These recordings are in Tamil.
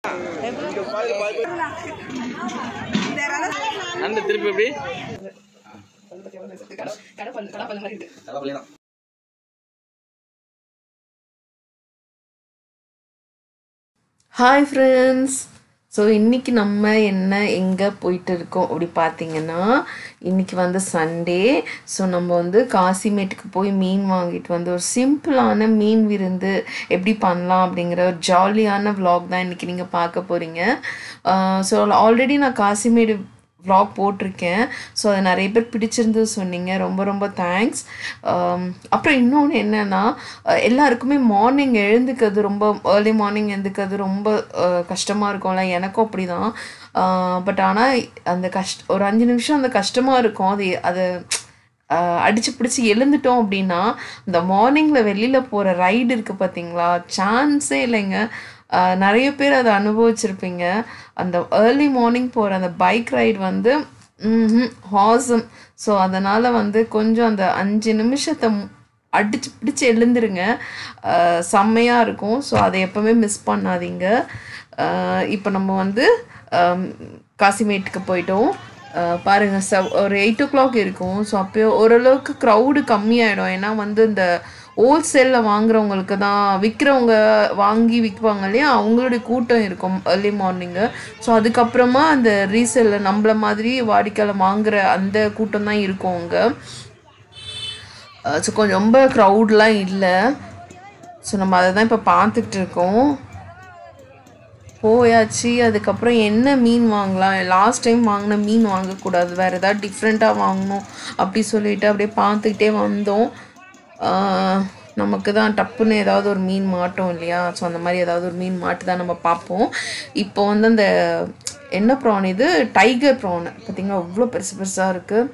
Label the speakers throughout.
Speaker 1: அந்த திருப்பி எப்படி
Speaker 2: ஹாய் ஃப்ரெண்ட்ஸ் ஸோ இன்றைக்கி நம்ம என்ன எங்கே போயிட்டு இருக்கோம் அப்படி பார்த்தீங்கன்னா இன்றைக்கி வந்து சண்டே ஸோ நம்ம வந்து காசிமேட்டுக்கு போய் மீன் வாங்கிட்டு வந்து ஒரு சிம்பிளான மீன் விருந்து எப்படி பண்ணலாம் அப்படிங்கிற ஒரு ஜாலியான vlog தான் இன்றைக்கி நீங்கள் பார்க்க போகிறீங்க ஸோ ஆல்ரெடி நான் காசிமேடு vlog போட்டிருக்கேன் ஸோ அது நிறைய பேர் பிடிச்சிருந்து சொன்னீங்க ரொம்ப ரொம்ப தேங்க்ஸ் அப்புறம் இன்னொன்று என்னென்னா எல்லாருக்குமே மார்னிங் எழுந்துக்கிறது ரொம்ப ஏர்லி மார்னிங் எழுந்துக்கிறது ரொம்ப கஷ்டமாக இருக்கும்ல எனக்கும் அப்படி தான் பட் ஆனால் அந்த கஷ்ட ஒரு அஞ்சு நிமிஷம் அந்த கஷ்டமாக இருக்கும் அது அது அடித்து பிடிச்சி எழுந்துட்டோம் அப்படின்னா இந்த மார்னிங்கில் வெளியில் போகிற ரைடு இருக்குது பார்த்தீங்களா சான்ஸே இல்லைங்க ஆஹ் நிறைய பேர் அதை அனுபவிச்சிருப்பீங்க அந்த ஏர்லி மார்னிங் போகிற அந்த பைக் ரைடு வந்து ஹாசம் ஸோ அதனால் வந்து கொஞ்சம் அந்த அஞ்சு நிமிஷத்தை அடிச்சு பிடிச்சு எழுந்துருங்க ஆஹ் செம்மையா இருக்கும் ஸோ அதை எப்பவுமே மிஸ் பண்ணாதீங்க இப்போ நம்ம வந்து ஆம், காசிமேட்டுக்கு போயிட்டோம் ஆஹ் பாருங்க செவ் ஒரு எயிட் ஓ கிளாக் இருக்கும் ஸோ அப்போ ஓரளவுக்கு க்ரௌடு கம்மியாயிடும் ஏன்னா வந்து இந்த ஹோல்சேலில் வாங்குறவங்களுக்கு தான் விற்கிறவங்க வாங்கி விற்பாங்க இல்லையா அவங்களுடைய கூட்டம் இருக்கும் ஏர்லி மார்னிங்கு ஸோ அதுக்கப்புறமா அந்த ரீசேலில் நம்மள மாதிரி வாடிக்கையாளர் வாங்குற அந்த கூட்டம் தான் இருக்கும் அங்கே ஸோ கொஞ்சம் ரொம்ப க்ரௌட்லாம் இல்லை ஸோ நம்ம அதை தான் இப்போ பார்த்துக்கிட்டு இருக்கோம் போயாச்சு அதுக்கப்புறம் என்ன மீன் வாங்கலாம் லாஸ்ட் டைம் வாங்கின மீன் வாங்கக்கூடாது வேறு ஏதாவது டிஃப்ரெண்ட்டாக வாங்கணும் அப்படி சொல்லிட்டு அப்படியே பார்த்துக்கிட்டே வந்தோம் ஆஹ் நமக்கு தான் டப்புன்னு ஏதாவது ஒரு மீன் மாட்டோம் இல்லையா ஸோ அந்த மாதிரி ஏதாவது ஒரு மீன் மாட்டு தான் நம்ம பார்ப்போம் இப்போ வந்து அந்த என்ன ப்ரான் இது டைகர் ப்ரான் பார்த்தீங்கன்னா அவ்வளோ பெருசு பெருசாக இருக்குது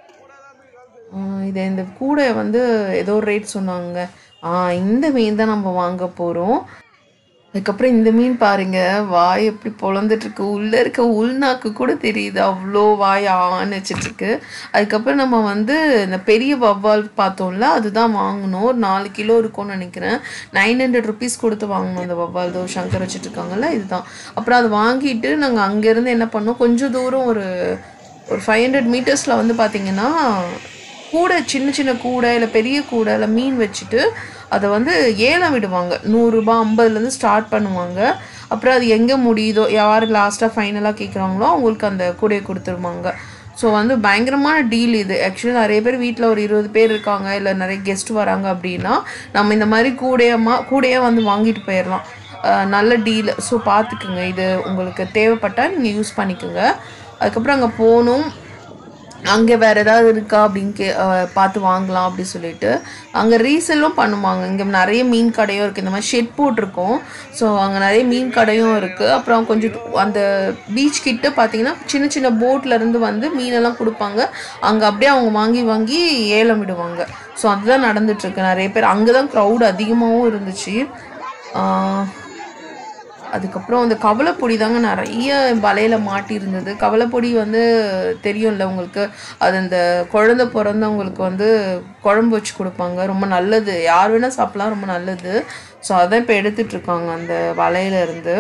Speaker 2: ஆஹ் இது இந்த கூடை வந்து ஏதோ ஒரு ரேட் சொன்னாங்க ஆ இந்த மீன் தான் நம்ம வாங்க போகிறோம் அதுக்கப்புறம் இந்த மீன் பாருங்க வாய் எப்படி பொழந்துட்டு இருக்கு உள்ள இருக்க உள்நாக்கு கூட தெரியுது அவ்வளோ வாய் ஆன்னு வச்சிட்டு இருக்கு அதுக்கப்புறம் நம்ம வந்து இந்த பெரிய வவ்வால் பார்த்தோம்ல அதுதான் வாங்கணும் ஒரு நாலு கிலோ இருக்கும்னு நினைக்கிறேன் நைன் ஹண்ட்ரட் ருபீஸ் கொடுத்து வாங்கணும் அந்த வவ்வால் தோ சங்கர் வச்சுட்டு இருக்காங்கல்ல இதுதான் அப்புறம் அதை வாங்கிட்டு நாங்கள் அங்கேருந்து என்ன பண்ணோம் கொஞ்சம் தூரம் ஒரு ஒரு ஃபைவ் ஹண்ட்ரட் மீட்டர்ஸில் வந்து பார்த்தீங்கன்னா கூடை சின்ன சின்ன கூடை இல்லை பெரிய கூடை இல்லை மீன் வச்சுட்டு அதை வந்து ஏலம் விடுவாங்க நூறுரூபா ஐம்பதுலேருந்து ஸ்டார்ட் பண்ணுவாங்க அப்புறம் அது எங்கே முடியுதோ யார் லாஸ்ட்டாக ஃபைனலாக கேட்குறாங்களோ அவங்களுக்கு அந்த கூடையை கொடுத்துருவாங்க ஸோ வந்து பயங்கரமான டீல் இது ஆக்சுவலி நிறைய பேர் வீட்டில் ஒரு இருபது பேர் இருக்காங்க இல்லை நிறைய கெஸ்ட் வராங்க அப்படின்னா நம்ம இந்த மாதிரி கூடையமா கூடையாக வந்து வாங்கிட்டு போயிடலாம் அஹ் நல்ல டீல் ஸோ பார்த்துக்குங்க இது உங்களுக்கு தேவைப்பட்டால் நீங்கள் யூஸ் பண்ணிக்கோங்க அதுக்கப்புறம் அங்கே போகணும் அங்கே வேறு ஏதாவது இருக்கா அப்படின்னு கே அஹ் பார்த்து வாங்கலாம் அப்படி சொல்லிட்டு அங்கே ரீசெல்லும் பண்ணுவாங்க இங்கே நிறைய மீன் கடையும் இருக்குது இந்த மாதிரி ஷெட் போட்டிருக்கோம் ஸோ அங்கே நிறைய மீன் கடையும் இருக்குது அப்புறம் கொஞ்சம் து- அந்த பீச் கிட்ட பார்த்தீங்கன்னா சின்ன சின்ன போட்ல இருந்து வந்து மீனெல்லாம் கொடுப்பாங்க அங்கே அப்படியே அவங்க வாங்கி வாங்கி ஏலம் விடுவாங்க ஸோ அதுதான் நடந்துட்டுருக்கு நிறைய பேர் அங்கே தான் க்ரௌட் அதிகமாகவும் இருந்துச்சு ஆஹ் அதுக்கப்புறம் அந்த கவலைப்பொடி தாங்க நிறைய வலையில மாட்டி இருந்தது கவலைப்பொடி வந்து தெரியும்ல உங்களுக்கு அது அந்த குழந்தை பிறந்தவங்களுக்கு வந்து குழம்பு வச்சு கொடுப்பாங்க ரொம்ப நல்லது யார் வேணால் சாப்பிடலாம் ரொம்ப நல்லது ஸோ அதான் இப்போ எடுத்துட்டு இருக்காங்க அந்த வலையில இருந்து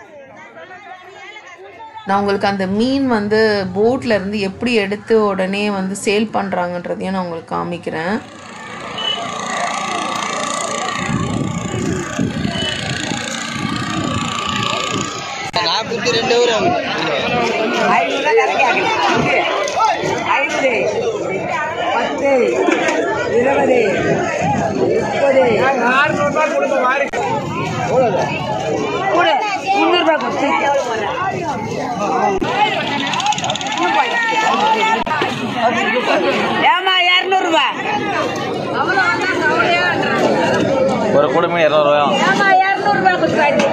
Speaker 2: நான் உங்களுக்கு அந்த மீன் வந்து போட்ல இருந்து எப்படி எடுத்து உடனே வந்து சேல் பண்ணுறாங்கன்றதையும் நான் உங்களுக்கு காமிக்கிறேன்
Speaker 1: நாற்பத்தி ரெண்டு வரும்
Speaker 3: ஐந்து பத்து இருபது முப்பது கூட முந்நூறுபா கொடுத்து ஏமா இரநூறுபா
Speaker 1: ஒரு கூட மீன் இரநூறுவாயா
Speaker 3: ஏமா இரநூறுபா கொடுத்து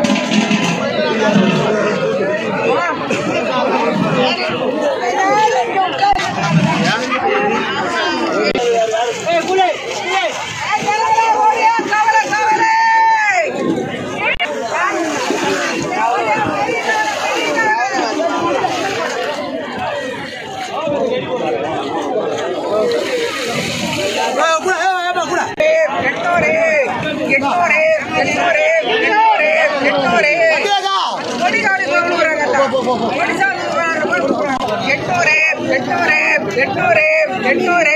Speaker 3: எட்டோரே எட்டோரே எட்டோரே எட்டூரே எட்டூரே எட்டூரே எட்டூரே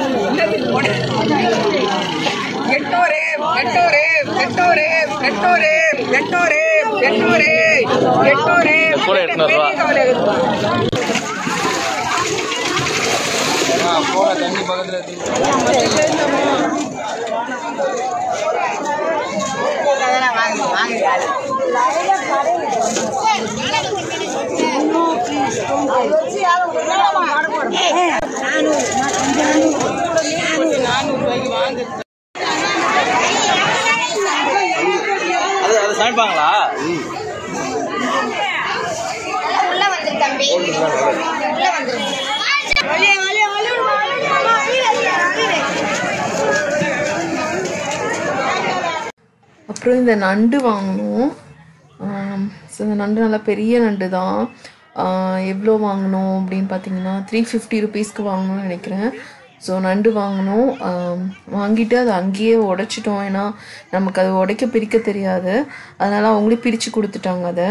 Speaker 3: எட்டூரே எட்டூரே எட்டூரே எட்டூரே எட்டூரே எட்டூரே எட்டூரே
Speaker 1: கூட எட்நூறு ரூபா. போற தண்ணி பக்கத்துல அது அது சமைப்பாங்களா
Speaker 4: உள்ள வந்துரு தம்பி உள்ள வந்துரு
Speaker 2: அப்புறம் இந்த நண்டு வாங்கினோம் ஸோ இந்த நண்டு நல்லா பெரிய நண்டு தான் எவ்வளோ வாங்கினோம் அப்படின்னு பார்த்தீங்கன்னா த்ரீ ஃபிஃப்டி ருபீஸ்க்கு வாங்கணும்னு நினைக்கிறேன் ஸோ நண்டு வாங்கினோம் ஆம், வாங்கிட்டு அதை அங்கேயே உடைச்சிட்டோம் ஏன்னா நமக்கு அது உடைக்க பிரிக்க தெரியாது அதனால் அவங்களே பிரித்து கொடுத்துட்டாங்க அதை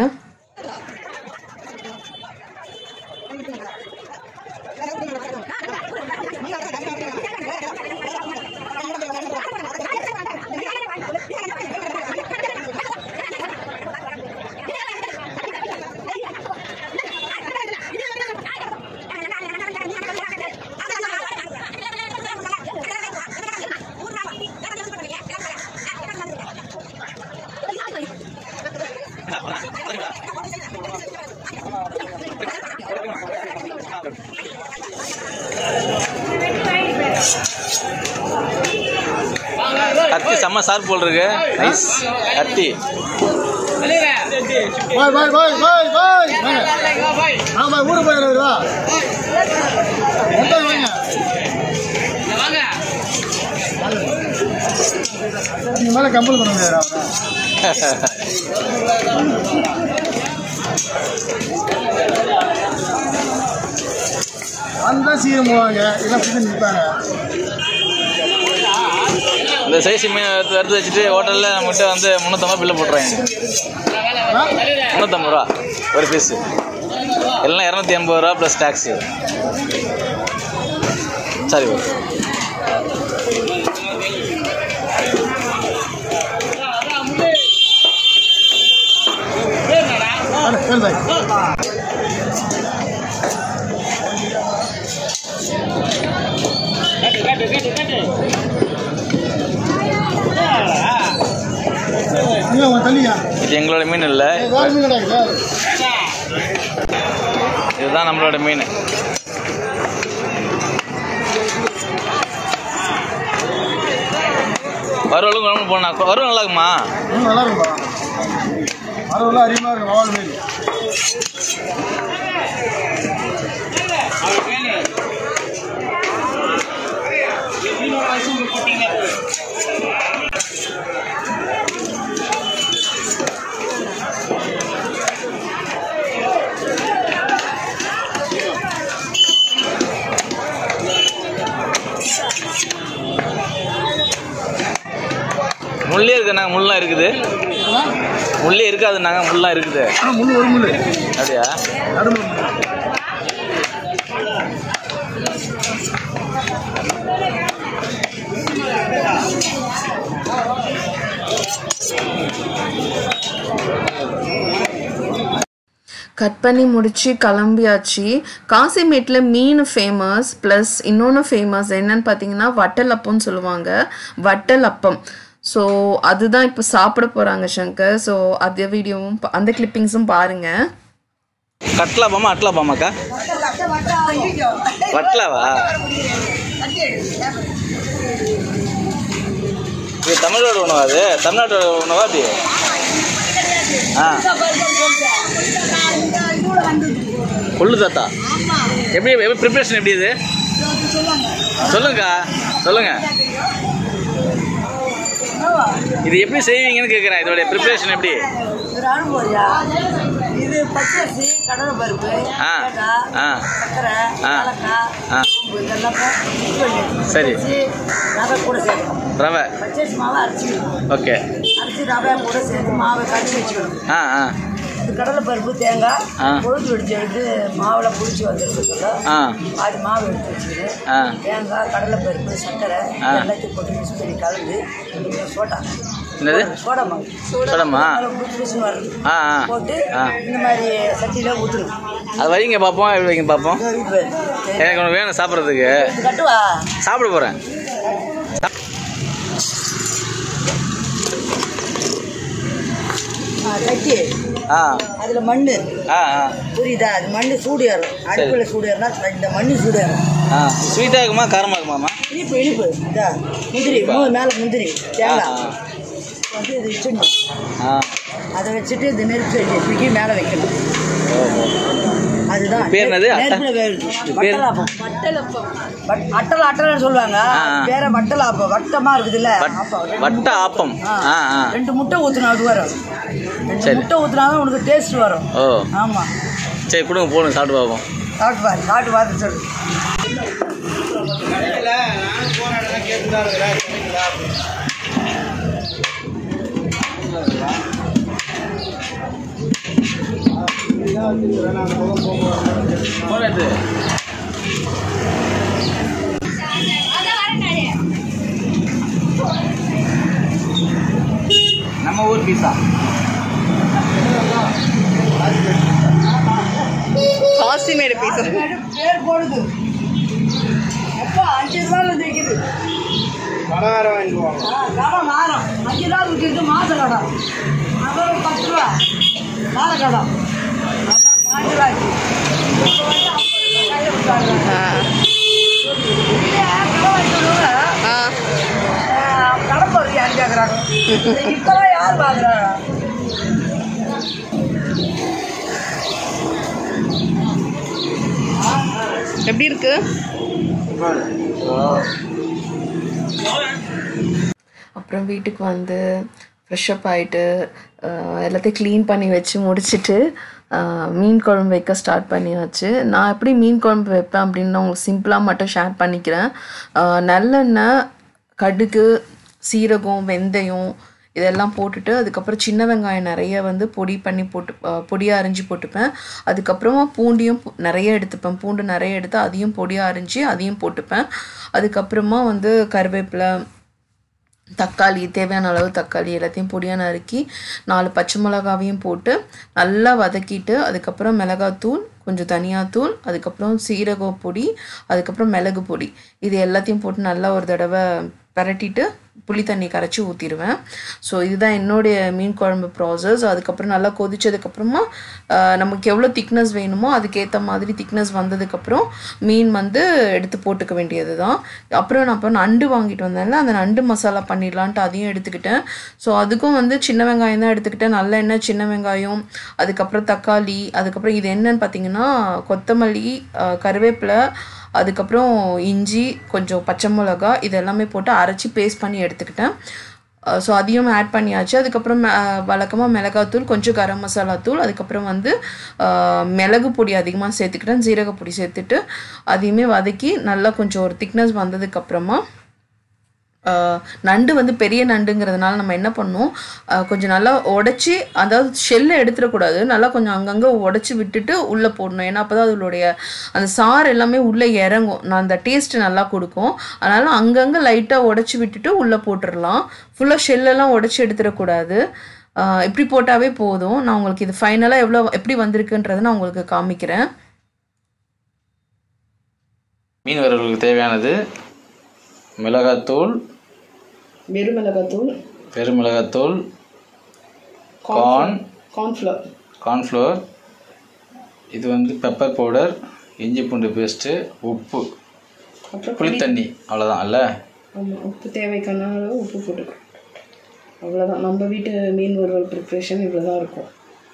Speaker 1: கத்தி செம்ம சார் போல் இருக்கு நைஸ் கத்தி
Speaker 5: பாய் பாய் பாய் பாய் பாய் ஆமா ஊருக்கு போயிருவா வாங்க நீ மேல கம்பல் பண்ண முடியாது அவரை வந்தா சீக்கிரம் போவாங்க எல்லாம் சுத்தி நிற்பாங்க
Speaker 1: இந்த சைஸ் மீன் எடுத்து எடுத்து வச்சுட்டு ஹோட்டலில் நம்மகிட்ட வந்து முந்நூற்றம்பது பில்லு போட்டுறாங்க முந்நூற்றம்பது ரூபா ஒரு பீஸு எல்லாம் இரநூத்தி எண்பது ரூபா ப்ளஸ் டேக்ஸு சரி ஓகே
Speaker 5: கேள் பாய் நீங்க உங்க தள்ளியா
Speaker 1: இது எங்களோட மீன் இல்லை
Speaker 5: வேற மீன் கிடைக்குதா
Speaker 1: இதுதான் நம்மளோட மீன் வறுவலும் குழம்பு போனா வறுவல் நல்லா இருக்குமா
Speaker 5: ம் நல்லா இருக்கும்பா மரவெல்லாம் அதிகமாக இருக்கும் வால் மீன்
Speaker 1: முள்ளே இருக்குண்ணா முள்ளெலாம் இருக்குது முள்ளே இருக்காதுன்னாங்க முள்ளெலாம் இருக்குது
Speaker 5: ஆ முள்ளு ஒரு முள்ளு
Speaker 1: அப்படியா
Speaker 5: நடுமுள்ளு
Speaker 2: கட் பண்ணி முடிச்சு கிளம்பியாச்சு காசிமேட்டில் மீன் ஃபேமஸ் ப்ளஸ் இன்னொன்று ஃபேமஸ் என்னன்னு பார்த்தீங்கன்னா வட்டல் அப்பம்னு சொல்லுவாங்க வட்டல் அப்பம் ஸோ அதுதான் இப்போ சாப்பிட போகிறாங்க சங்கர் ஸோ அந்த வீடியோவும் பா- அந்த கிளிப்பிங்ஸும் பாருங்கள்
Speaker 1: கட்லா பாமா அட்லா பாமாக்கா வட்லாவா இது தமிழோட உணவா அது தமிழ்நாட்டோட உணவா அப்படி ஆ கொள்ளு தாத்தா எப்படி எப்படி ப்ரிப்ரேஷன் எப்படி இது சொல்லுங்கக்கா சொல்லுங்க இது எப்படி செய்வீங்கன்னு கேட்குறேன் இதோட ப்ரிப்ரேஷன் எப்படி
Speaker 3: இது பச்சரிசி கடலை பருப்பு
Speaker 1: ஆ.
Speaker 3: ஏலக்காய்,
Speaker 1: ஆ.
Speaker 3: சர்க்கரை
Speaker 1: ஆ.
Speaker 3: ஏலக்காய்
Speaker 1: ஆ.
Speaker 3: சோம்பு இதெல்லாம் போட்டு mix பண்ணி
Speaker 1: சரி.
Speaker 3: வச்சு ரவை கூட சேர்க்கணும்
Speaker 1: ரவை
Speaker 3: பச்சரிசி மாவை அரைச்சிக்கணும்
Speaker 1: ஓகே
Speaker 3: அரைச்சி ரவை கூட சேர்த்து மாவை கரைச்சி வச்சுக்கணும்
Speaker 1: ஆ ஆ
Speaker 3: இது கடலைப்பருப்பு தேங்காய்
Speaker 1: ஆ.
Speaker 3: கொழுந்து வெடிச்சு எடுத்து மாவில் பிடிச்சி வந்துருக்குல்ல
Speaker 1: ஆ
Speaker 3: பாதி மாவு எடுத்து வச்சுக்கிட்டு
Speaker 1: ஆ
Speaker 3: தேங்காய் கடலைப்பருப்பு சர்க்கரை
Speaker 1: ஆ.
Speaker 3: எல்லாத்தையும் போட்டு மிக்ஸ் பண்ணி கலந்து கொஞ்சம் சோடா
Speaker 1: என்னது
Speaker 3: சோடா மாவு
Speaker 1: சோடாமா?
Speaker 3: அதில் புதுசு புதுசுன்னு வருது
Speaker 1: ஆ ஆ
Speaker 3: போட்டு
Speaker 1: ஆ
Speaker 3: இந்த மாதிரி சட்டியில் ஊற்றணும்
Speaker 1: அது வைங்க பார்ப்போம் எப்படி வைங்க பார்ப்போம் எனக்கு ஒன்று வேணும் சாப்பிட்றதுக்கு
Speaker 3: கட்டுவா
Speaker 1: சாப்பிட போகிறேன்
Speaker 3: ஆ, கட்டி
Speaker 1: ஆ
Speaker 3: அதில் மண்
Speaker 1: ஆ ஆ
Speaker 3: புரியுதா அது மண் சூடு ஏறும் அடுப்பில் சூடு ஏறினா இந்த மண் சூடு ஏறும்
Speaker 1: ஆ ஸ்வீட்டாக இருக்குமா காரமாக இருக்குமாம்மா
Speaker 3: இனிப்பு இனிப்பு இதா முந்திரி மூணு மேலே முந்திரி
Speaker 1: ஆ
Speaker 3: தேங்காய்
Speaker 1: ஆ
Speaker 3: வந்து இது வச்சிடணும்
Speaker 1: ஆ
Speaker 3: அதை வச்சுட்டு இந்த நெருப்பு செடி தூக்கி மேலே வைக்கணும்
Speaker 1: ஓஹோ
Speaker 3: அதுதான்
Speaker 1: பேர் என்னது? அட்டை-
Speaker 3: நெருப்புல வேகுது
Speaker 1: இது பேர்?
Speaker 3: வட்டலாப்பம் வட்- அட்டல் அட்டல்னு சொல்லுவாங்க
Speaker 1: ஆ, ஆ.
Speaker 3: வேற வட்டலாப்பம் வட்டமா இருக்குதுல்ல
Speaker 1: வட்-
Speaker 3: ஆப்பம். ரெண்டு
Speaker 1: வட்ட
Speaker 3: முட்டை-
Speaker 1: ஆப்பம்.
Speaker 3: ஆ.
Speaker 1: ஆ, ஆ.
Speaker 3: ரெண்டு முட்டை ஊற்றினா அது வரும் ரெண்டு
Speaker 1: சரி.
Speaker 3: முட்டை ஊற்றினாதான் உனக்கு டேஸ்ட் வரும்
Speaker 1: ஓ
Speaker 3: ஆமா
Speaker 1: சரி கொடுங்க போடுங்க சாப்பிட்டு பார்ப்போம்
Speaker 3: சாப்பிட்டு பாரு சாப்பிட்டு பார்த்து சொல்லு
Speaker 1: ஃபோன் எடுத்து நம்ம ஊர் பீஸா
Speaker 2: காசிமேடு பீஸ்
Speaker 3: பேர் போடுது எப்போ அஞ்சு ரூபாயில இருந்து விற்கிது
Speaker 5: பலகாரம் வாங்கிட்டு வாங்க
Speaker 3: ஆ, கடை மாறும் அஞ்சு ரூபா விற்கிறது மாச கடை அப்புறம் பத்து ரூபா மாத கடை அஞ்சு ரூபாய்க்கு இப்போ வந்து ஐம்பது ரூபாய் கையில கொடுத்தாங்க. இல்லையா, கடை வாங்கிட்டு வருவாங்க. ஆ, கடை போடுறது யார் கேட்குறாங்க இப்போலாம் யார் பார்க்குறாங்க
Speaker 2: எப்படி இருக்கு அப்புறம் வீட்டுக்கு வந்து ஃப்ரெஷ்அப் ஆகிட்டு எல்லாத்தையும் க்ளீன் பண்ணி வச்சு முடிச்சிட்டு ஆஹ், மீன் குழம்பு வைக்க ஸ்டார்ட் பண்ணியாச்சு நான் எப்படி மீன் குழம்பு வைப்பேன் அப்படின்னு நான் உங்களுக்கு சிம்பிளாக மட்டும் ஷேர் பண்ணிக்கிறேன் ஆஹ், நல்லெண்ணெய் கடுகு சீரகம் வெந்தயம் இதெல்லாம் போட்டுட்டு அதுக்கப்புறம் சின்ன வெங்காயம் நிறைய வந்து பொடி பண்ணி போட்டு பொடியாக அரிஞ்சு போட்டுப்பேன் அதுக்கப்புறமா பூண்டியும் பொ- நிறைய எடுத்துப்பேன் பூண்டு நிறைய எடுத்து அதையும் பொடியாக அரிஞ்சு அதையும் போட்டுப்பேன் அதுக்கப்புறமா வந்து கருவேப்பிலை தக்காளி தேவையான அளவு தக்காளி எல்லாத்தையும் பொடியாக நறுக்கி நாலு பச்சை மிளகாவையும் போட்டு நல்லா வதக்கிட்டு அதுக்கப்புறம் மிளகாத்தூள் கொஞ்சம் தனியாத்தூள் அதுக்கப்புறம் சீரகம் பொடி அதுக்கப்புறம் மிளகு பொடி இது எல்லாத்தையும் போட்டு நல்லா ஒரு தடவை பிரட்டிட்டு புளி தண்ணி கரைச்சி ஊற்றிடுவேன் ஸோ இதுதான் என்னுடைய மீன் குழம்பு ப்ராசஸ் அதுக்கப்புறம் நல்லா கொதிச்சதுக்கப்புறமா ஆஹ், நமக்கு எவ்வளோ திக்னஸ் வேணுமோ அதுக்கேற்ற மாதிரி திக்னஸ் வந்ததுக்கப்புறம் மீன் வந்து எடுத்து போட்டுக்க வேண்டியது தான் அப்புறம் நான் அப்போ நண்டு வாங்கிட்டு வந்தேன்ல அந்த நண்டு மசாலா பண்ணிடலான்ட்டு அதையும் எடுத்துக்கிட்டேன் ஸோ அதுக்கும் வந்து சின்ன வெங்காயம் தான் எடுத்துக்கிட்டேன் நல்லெண்ணெய் சின்ன வெங்காயம் அதுக்கப்புறம் தக்காளி அதுக்கப்புறம் இது என்னன்னு பார்த்தீங்கன்னா கொத்தமல்லி ஆஹ், கருவேப்பிலை அதுக்கப்புறம் இஞ்சி கொஞ்சம் பச்சை மிளகா இது எல்லாமே போட்டு அரைச்சி பேஸ்ட் பண்ணி எடுத்துக்கிட்டேன் ஸோ அதையும் ஆட் பண்ணியாச்சு அதுக்கப்புறம் வழக்கமாக மிளகாத்தூள் கொஞ்சம் கரம் மசாலா தூள் அதுக்கப்புறம் வந்து அஹ், மிளகு பொடி அதிகமாக சேர்த்துக்கிட்டேன் ஜீரக பொடி சேர்த்துட்டு அதையுமே வதக்கி நல்லா கொஞ்சம் ஒரு திக்னஸ் வந்ததுக்கப்புறமா ஆஹ் நண்டு வந்து பெரிய நண்டுங்கிறதுனால நம்ம என்ன பண்ணணும் ஆஹ் கொஞ்சம் நல்லா உடச்சி அதாவது ஷெல்லை எடுத்துடக்கூடாது நல்லா கொஞ்சம் அங்கங்கே உடச்சி விட்டுட்டு உள்ளே போடணும் ஏன்னா அப்போ தான் அதனுடைய அந்த சாறு எல்லாமே உள்ளே இறங்கும் நான் அந்த டேஸ்ட் நல்லா கொடுக்கும் அதனால் அங்கங்கே லைட்டாக உடச்சி விட்டுட்டு உள்ளே போட்டுடலாம் ஃபுல்லாக ஷெல்லெல்லாம் உடச்சி எடுத்துடக்கூடாது ஆஹ் இப்படி போட்டாவே போதும் நான் உங்களுக்கு இது ஃபைனலாக எவ்வளோ எப்படி வந்திருக்குன்றதை நான் உங்களுக்கு காமிக்கிறேன்
Speaker 1: மீன் வறுவலுக்கு தேவையானது மிளகாத்தூள்
Speaker 2: வெறும் மிளகாத்தூள்
Speaker 1: பெருமிளகாத்தூள் கார்ன்
Speaker 2: கார்ன்ஃப்ளவர்
Speaker 1: கார்ன்ஃப்ளவர் இது வந்து பெப்பர் பவுடர் இஞ்சி பூண்டு பேஸ்ட்டு உப்பு
Speaker 2: அப்புறம்
Speaker 1: புளி தண்ணி அவ்வளோதான் இல்ல
Speaker 2: ஆமாம் உப்பு தேவைக்கான அளவு உப்பு போட்டுக்கணும் அவ்வளோதான் நம்ம வீட்டு மீன் வறுவல் ப்ரிப்ரேஷன் இவ்வளோ தான் இருக்கும்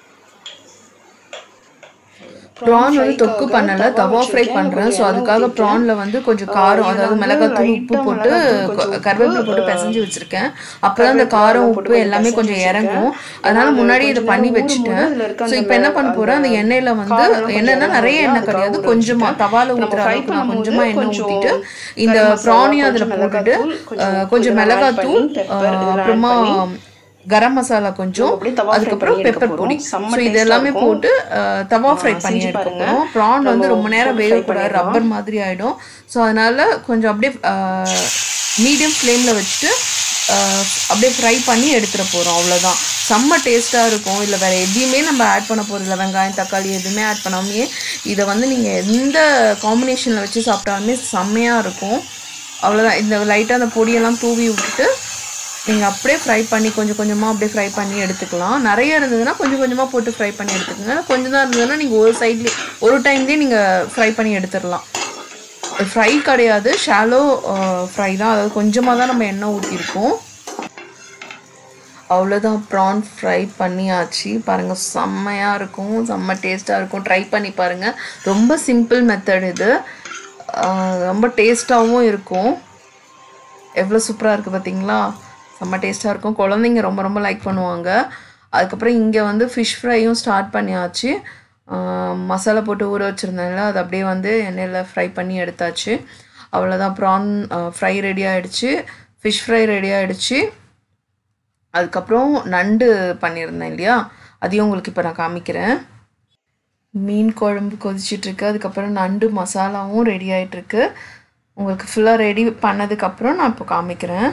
Speaker 2: ப்ரான் வந்து தொக்கு பண்ணல தவா ஃப்ரை பண்ணுறேன் ஸோ அதுக்காக ப்ரானில் வந்து கொஞ்சம் காரம் அதாவது மிளகாத்தூள் உப்பு போட்டு கொ- கருவேப்பிலை போட்டு பிசைஞ்சு வச்சுருக்கேன் அப்போ தான் அந்த காரம் உப்பு எல்லாமே கொஞ்சம் இறங்கும் அதனால முன்னாடி இதை பண்ணி வச்சுட்டேன் ஸோ இப்போ என்ன பண்ண போகிறேன் அந்த எண்ணெயில் வந்து எண்ணெய்னா நிறைய எண்ணெய் கிடையாது கொஞ்சமாக தவால ஊற்றுற அளவுக்கு நான் கொஞ்சமாக எண்ணெய் ஊற்றிட்டு இந்த ப்ரானையும் அதில் போட்டுட்டு அஹ், கொஞ்சம் மிளகாத்தூள் அஹ், அப்புறமா கரம் மசாலா கொஞ்சம்
Speaker 6: அப்படியே தவா fry
Speaker 2: அதுக்கப்புறம்
Speaker 6: பண்ணி எடுக்க
Speaker 2: பெப்பர்
Speaker 6: போறோம்.
Speaker 2: பொடி
Speaker 6: செம்ம
Speaker 2: ஸோ இது
Speaker 6: taste-ஆ
Speaker 2: எல்லாமே
Speaker 6: இருக்கும்.
Speaker 2: போட்டு அஹ், தவா ஃப்ரை பண்ணி
Speaker 6: செஞ்சு
Speaker 2: எடுக்க
Speaker 6: பாருங்க.
Speaker 2: போகிறோம் ப்ரான் வந்து
Speaker 6: நம்ம
Speaker 2: ரொம்ப நேரம்
Speaker 6: fry
Speaker 2: வேகக்கூடாது
Speaker 6: பண்ணிடலாம்.
Speaker 2: ரப்பர் மாதிரி ஆகிடும் ஸோ அதனால கொஞ்சம் அப்படியே மீடியம் ஃப்ளேமில் வச்சுட்டு அஹ், அப்படியே ஃப்ரை பண்ணி எடுத்துட போகிறோம் அவ்வளோதான் செம்ம டேஸ்ட்டாக இருக்கும் இல்லை வேறு எதையுமே நம்ம ஆட் பண்ண போகிறது இல்லை வெங்காயம் தக்காளி எதுவுமே ஆட் பண்ணாமையே இதை வந்து நீங்கள் எந்த காம்பினேஷனில் வச்சு சாப்பிட்டாலுமே செம்மையாக இருக்கும் அவ்வளோதான் இந்த லைட்டாக அந்த பொடியெல்லாம் தூவி விட்டுட்டு நீங்கள் அப்படியே ஃப்ரை பண்ணி கொஞ்சம் கொஞ்சமாக அப்படியே ஃப்ரை பண்ணி எடுத்துக்கலாம் நிறைய இருந்ததுன்னா கொஞ்சம் கொஞ்சமாக போட்டு ஃப்ரை பண்ணி எடுத்துக்கோங்க கொஞ்சம் தான் இருந்ததுன்னா நீங்கள் ஒரு சைட்லேயே ஒரு டைம்லேயே நீங்கள் ஃப்ரை பண்ணி எடுத்துடலாம் ஃப்ரை கிடையாது ஷாலோ ஃப்ரை தான் அதாவது கொஞ்சமாக தான் நம்ம எண்ணெய் ஊற்றிருக்கோம் அவ்வளோதான் ப்ரான் ஃப்ரை பண்ணியாச்சு பாருங்கள் செம்மையாக இருக்கும் செம்ம டேஸ்ட்டாக இருக்கும் ட்ரை பண்ணி பாருங்கள் ரொம்ப சிம்பிள் மெத்தட் இது ஆஹ் ரொம்ப டேஸ்ட்டாகவும் இருக்கும் எவ்வளோ சூப்பராக இருக்குது பார்த்தீங்களா செம்ம டேஸ்ட்டாக இருக்கும் குழந்தைங்க ரொம்ப ரொம்ப லைக் பண்ணுவாங்க அதுக்கப்புறம் இங்கே வந்து ஃபிஷ் ஃப்ரையும் ஸ்டார்ட் பண்ணியாச்சு ஆஹ் மசாலா போட்டு ஊற வச்சுருந்தேன்ல அது அப்படியே வந்து எண்ணெயில் ஃப்ரை பண்ணி எடுத்தாச்சு அவ்வளோதான் ப்ரான் ஃப்ரை ரெடி ஆகிடுச்சு ஃபிஷ் ஃப்ரை ரெடி ஆகிடுச்சு அதுக்கப்புறம் நண்டு பண்ணியிருந்தேன் இல்லையா அதையும் உங்களுக்கு இப்போ நான் காமிக்கிறேன் மீன் குழம்பு கொதிச்சிட்ருக்கு அதுக்கப்புறம் நண்டு மசாலாவும் ரெடி ஆகிட்டுருக்கு உங்களுக்கு ஃபுல்லாக ரெடி பண்ணதுக்கப்புறம் நான் இப்போ காமிக்கிறேன்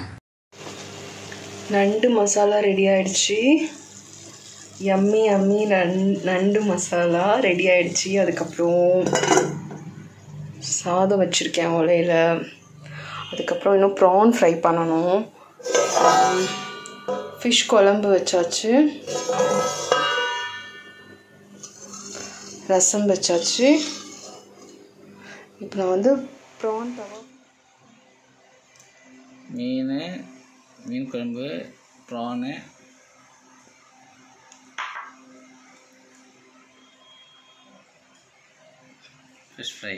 Speaker 6: நண்டு மசாலா ரெடி ஆயிடுச்சு யம்மி யம்மி நண் நண்டு மசாலா ரெடி ஆயிடுச்சு அதுக்கப்புறம் சாதம் வச்சுருக்கேன் உலையில அதுக்கப்புறம் இன்னும் ப்ரான் ஃப்ரை பண்ணணும் ஃபிஷ் குழம்பு வச்சாச்சு ரசம் வச்சாச்சு இப்போ நான் வந்து ப்ரான் தவா
Speaker 1: மீன் மீன் குழம்பு ப்ரானு ஃபிஷ் ஃப்ரை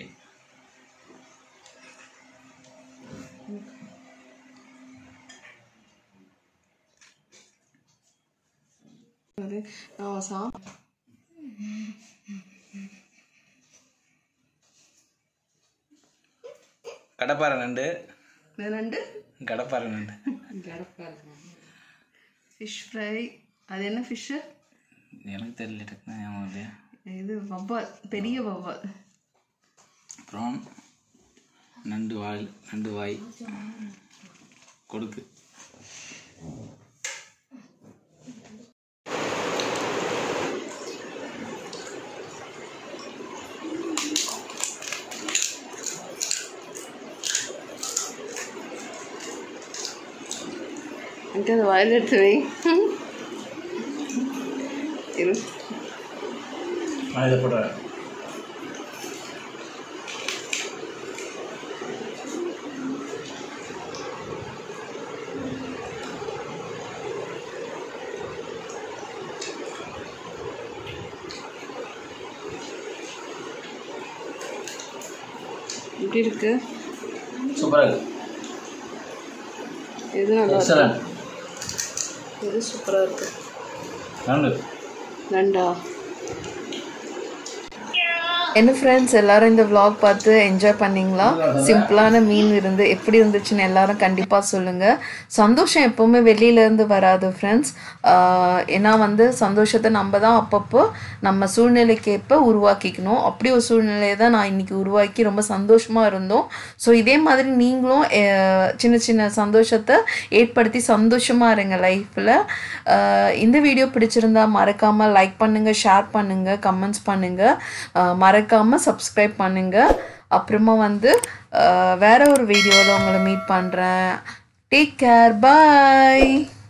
Speaker 6: அது நான் சா
Speaker 1: கடப்பாறை நண்டு
Speaker 6: நண்டு
Speaker 1: கடப்பாறை நண்டு
Speaker 6: ஃபிஷ் ஃப்ரை அது என்ன ஃபிஷ்ஷு
Speaker 1: எனக்கு தெரியல டக்குனு ஞாபகம் இல்லையா
Speaker 6: இது வவ்வால் பெரிய வவ்வால்
Speaker 1: ப்ரான் நண்டு வால் நண்டு வாய் கொடுக்கு
Speaker 6: எனக்கு அது வாயில் எடுத்து வை இரு
Speaker 1: நான் இதை போடுறேன்
Speaker 6: எப்படி இருக்கு
Speaker 1: சூப்பராக இருக்கு
Speaker 6: எது நல்லா இருக்கு
Speaker 1: எக்ஸலண்ட்
Speaker 6: எது சூப்பராக இருக்கு
Speaker 1: நண்டு
Speaker 6: நண்டா
Speaker 2: என்ன ஃப்ரெண்ட்ஸ் எல்லாரும் இந்த vlog பார்த்து என்ஜாய் பண்ணீங்களா சிம்பிளான மீன் இருந்து எப்படி இருந்துச்சுன்னு எல்லாரும் கண்டிப்பாக சொல்லுங்கள் சந்தோஷம் எப்போவுமே வெளியிலேருந்து வராது ஃப்ரெண்ட்ஸ் ஏன்னா வந்து சந்தோஷத்தை நம்ம தான் அப்பப்போ நம்ம சூழ்நிலைக்கேற்ப உருவாக்கிக்கணும் அப்படி ஒரு சூழ்நிலையை தான் நான் இன்னைக்கு உருவாக்கி ரொம்ப சந்தோஷமாக இருந்தோம் ஸோ இதே மாதிரி நீங்களும் அஹ், சின்ன சின்ன சந்தோஷத்தை ஏற்படுத்தி சந்தோஷமாக இருங்க லைஃப்பில் இந்த வீடியோ பிடிச்சிருந்தா மறக்காமல் லைக் பண்ணுங்கள் ஷேர் பண்ணுங்கள் கமெண்ட்ஸ் பண்ணுங்கள் மறக்காமல் சப்ஸ்கிரைப் பண்ணுங்கள் அப்புறமா வந்து அஹ், வேற ஒரு வீடியோவில் உங்களை மீட் பண்ணுறேன் டேக் கேர் பாய்